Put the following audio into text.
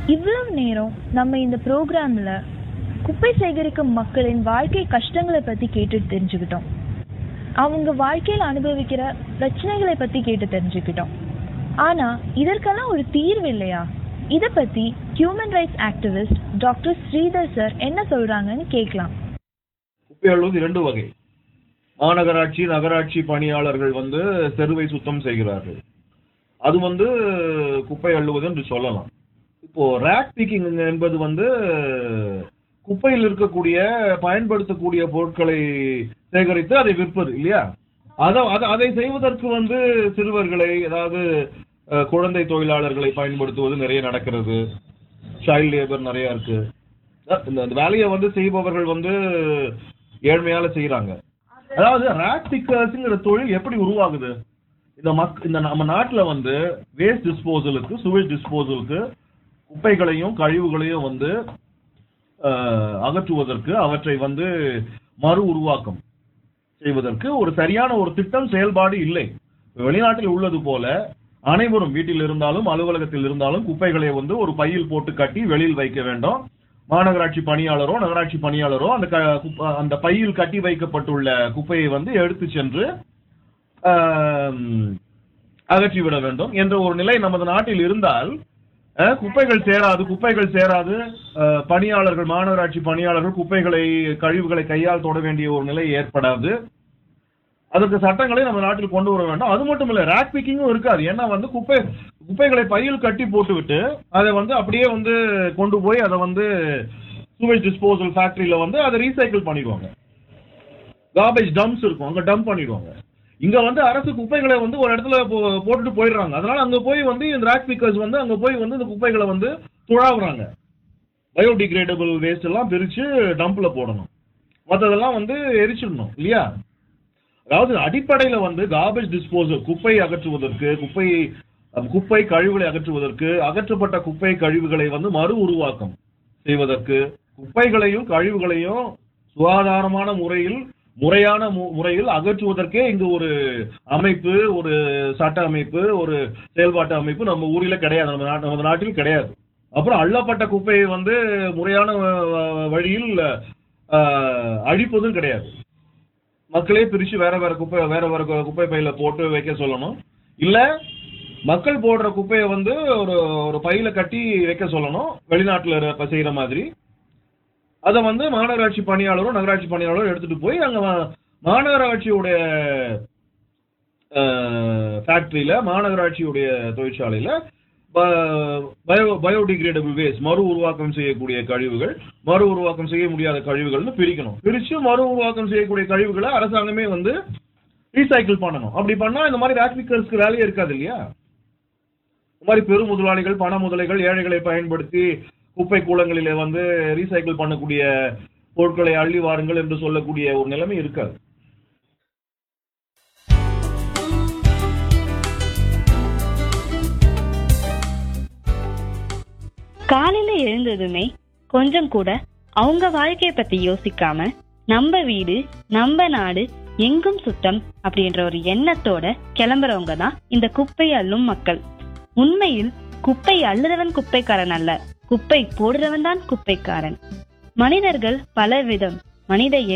இவ்வளவு நேரம் நம்ம இந்த ப்ரோக்ராம்ல குப்பை சேகரிக்கும் மக்களின் வாழ்க்கை கஷ்டங்களை பத்தி கேட்டு தெரிஞ்சுக்கிட்டோம் அவங்க வாழ்க்கையில் அனுபவிக்கிற பிரச்சனைகளை பத்தி கேட்டு தெரிஞ்சுக்கிட்டோம் ஆனா இதற்கெல்லாம் ஒரு தீர்வு இல்லையா இத பத்தி human rights activist doctor Sridhar sir என்ன சொல்றாங்கன்னு கேட்கலாம் குப்பை அள்ளுவது இரண்டு வகை மாநகராட்சி நகராட்சி பணியாளர்கள் வந்து தெருவை சுத்தம் செய்கிறார்கள் அது வந்து குப்பை அள்ளுவது என்று சொல்லலாம் இப்போ ரேக் பிக்கிங் என்பது வந்து குப்பையில் இருக்கக்கூடிய பயன்படுத்தக்கூடிய பொருட்களை சேகரித்து அதை விற்பது இல்லையா அத அத- அதை செய்வதற்கு வந்து சிறுவர்களை அதாவது அஹ், குழந்தை தொழிலாளர்களை பயன்படுத்துவது நிறைய நடக்கிறது சைல்ட் லேபர் நிறைய இருக்கு அஹ் இந்த இந்த வேலையை வந்து செய்பவர்கள் வந்து ஏழ்மையால செய்யறாங்க அதாவது ரேக் பிக்கர்ஸ்ங்கிற தொழில் எப்படி உருவாகுது இந்த மக் இந்த நம்ம நாட்டுல வந்து வேஸ்ட் டிஸ்போசலுக்கு சுவேஜ் டிஸ்போசலுக்கு குப்பைகளையும் கழிவுகளையும் வந்து அஹ், அகற்றுவதற்கு அவற்றை வந்து மறு உருவாக்கம் செய்வதற்கு ஒரு சரியான ஒரு திட்டம் செயல்பாடு இல்லை வெளிநாட்டில் உள்ளது போல அனைவரும் வீட்டில் இருந்தாலும் அலுவலகத்தில் இருந்தாலும் குப்பைகளை வந்து ஒரு பையில் போட்டு கட்டி வெளியில் வைக்க வேண்டும் மாநகராட்சி பணியாளரோ நகராட்சி பணியாளரோ அந்த க- குப்ப- அந்த பையில் கட்டி வைக்கப்பட்டுள்ள குப்பையை வந்து எடுத்து சென்று ஆம், அகற்றிவிட வேண்டும் என்ற ஒரு நிலை நமது நாட்டில் இருந்தால் அஹ், குப்பைகள் சேராது குப்பைகள் சேராது அஹ், பணியாளர்கள் மாநகராட்சி பணியாளர்கள் குப்பைகளை கழிவுகளை கையால் தொட வேண்டிய ஒரு நிலை ஏற்படாது அதற்கு சட்டங்களை நம்ம நாட்டில் கொண்டு வர வேண்டும் அது மட்டும் இல்ல ரேக் பிக்கிங்கும் இருக்காது ஏன்னா வந்து குப்பை குப்பைகளை பையில் கட்டி போட்டுவிட்டு அதை வந்து அப்படியே வந்து கொண்டு போய் அதை வந்து சூவேஜ் டிஸ்போசல் ஃபேக்டரியில வந்து அதை ரீசைக்கிள் பண்ணிடுவாங்க கார்பேஜ் டம்ப்ஸ் இருக்கும் அங்க டம்ப் பண்ணிடுவாங்க இங்க வந்து அரசு குப்பைகளை வந்து ஒரு இடத்துல போ- போட்டுட்டு போயிடுறாங்க அதனால அங்க போய் வந்து இந்த ரேக் பிக்கர்ஸ் வந்து அங்க போய் வந்து இந்த குப்பைகளை வந்து துழாவுறாங்க பயோடிகிரேடபிள் வேஸ்ட் எல்லாம் பிரிச்சு டம்ப்ல போடணும் மற்றதெல்லாம் வந்து எரிச்சிடணும் இல்லையா அதாவது அடிப்படையில வந்து கார்பேஜ் டிஸ்போசல் குப்பை அகற்றுவதற்கு குப்பை அஹ், குப்பை கழிவுகளை அகற்றுவதற்கு அகற்றப்பட்ட குப்பை கழிவுகளை வந்து மறு உருவாக்கம் செய்வதற்கு குப்பைகளையும் கழிவுகளையும் சுகாதாரமான முறையில் முறையான மு- முறையில் அகற்றுவதற்கே இங்கு ஒரு அமைப்பு ஒரு சட்ட அமைப்பு ஒரு செயல்பாட்டு அமைப்பு நம்ம ஊரில கிடையாது நம்ம நாட்டு நமது நாட்டில் கிடையாது அப்புறம் அள்ளப்பட்ட குப்பையை வந்து முறையான அஹ், வழியில் அஹ், அழிப்பதும் கிடையாது மக்களே பிரிச்சு வேற வேற குப்பை வேற வேற கு- குப்பை பையில போட்டு வைக்க சொல்லணும் இல்ல மக்கள் போடுற குப்பையை வந்து ஒரு ஒரு பையில கட்டி வைக்க சொல்லணும் வெளிநாட்டுல இருக்க செய்யற மாதிரி அதை வந்து மாநகராட்சி பணியாளரும் நகராட்சி பணியாளரும் எடுத்துட்டு போய் அங்க மா- மாநகராட்சியுடைய ஃபேக்டரியில மாநகராட்சியுடைய தொழிற்சாலையில பயோ பயோடிகிரேடபிள் வேஸ்ட் மறு உருவாக்கம் செய்யக்கூடிய கழிவுகள் மறு உருவாக்கம் செய்ய முடியாத கழிவுகள்னு பிரிக்கணும் பிரிச்சு மறு உருவாக்கம் செய்யக்கூடிய கழிவுகளை அரசாங்கமே வந்து ரீசைக்கிள் பண்ணணும் அப்படி பண்ணா இந்த மாதிரி ராக்பிக்கர்ஸ்க்கு வேலையே இருக்காது இல்லையா இந்த மாதிரி பெரு முதலாளிகள் பண முதலைகள் ஏழைகளை பயன்படுத்தி குப்பை கூலங்களிலே வந்து ரீசைக்கிள் பண்ணக்கூடிய பொருட்களை அள்ளி வாருங்கள் என்று சொல்லக்கூடிய ஒரு நிலைமை இருக்காது காலையில எழுந்ததுமே கொஞ்சம் கூட அவங்க வாழ்க்கைய பத்தி யோசிக்காம நம்ம வீடு நம்ம நாடு எங்கும் சுத்தம் அப்படின்ற ஒரு எண்ணத்தோட கிளம்புறவங்க தான் இந்த குப்பை அள்ளும் மக்கள் உண்மையில் குப்பை அள்ளுறவன் குப்பைக்காரன் அல்ல குப்பை போடுறவன் தான் குப்பைக்காரன் மனிதர்கள் பலவிதம் மனித